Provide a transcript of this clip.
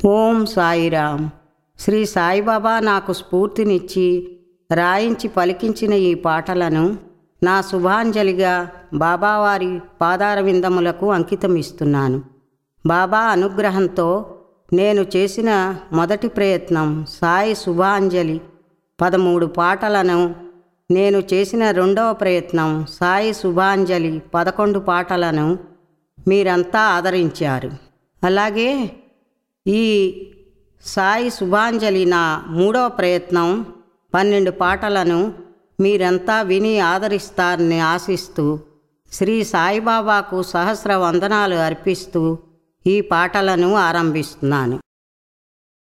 ఓం సాయిరామ్ శ్రీ సాయిబాబా నాకు స్ఫూర్తినిచ్చి రాయించి పలికించిన ఈ పాటలను నా శుభాంజలిగా బాబావారి పాదార విందములకు అంకితమిస్తున్నాను బాబా అనుగ్రహంతో నేను చేసిన మొదటి ప్రయత్నం సాయి శుభాంజలి పదమూడు పాటలను నేను చేసిన రెండవ ప్రయత్నం సాయి శుభాంజలి పదకొండు పాటలను మీరంతా ఆదరించారు అలాగే ఈ సాయి శుభాంజలి నా మూడవ ప్రయత్నం పన్నెండు పాటలను మీరంతా విని ఆదరిస్తారని ఆశిస్తూ శ్రీ సాయిబాబాకు సహస్ర వందనాలు అర్పిస్తూ ఈ పాటలను ఆరంభిస్తున్నాను